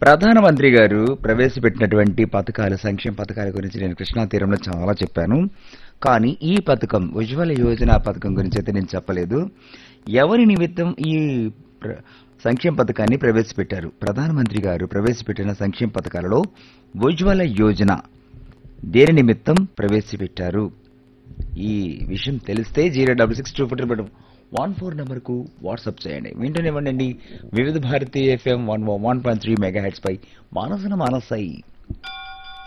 ప్రధానమంత్రి గారు ప్రవేశపెట్టినటువంటి పథకాలు సంక్షేమ పథకాల గురించి నేను కృష్ణా తీరంలో చాలా చెప్పాను కానీ ఈ పథకం ఉజ్వల యోజన పథకం గురించి అయితే నేను చెప్పలేదు ఎవరి నిమిత్తం ఈ ప్ర- సంక్షేమ పథకాన్ని ప్రవేశపెట్టారు ప్రధానమంత్రి గారు ప్రవేశపెట్టిన సంక్షేమ పథకాలలో ఉజ్వల యోజన దేని నిమిత్తం ప్రవేశపెట్టారు ఈ విషయం తెలిస్తే zero double six two four one four నెంబర్కు వాట్సాప్ చేయండి వింటూనివ్వండి Vividha Bharati FM one one point three mega hits పై మానసన మానసాయి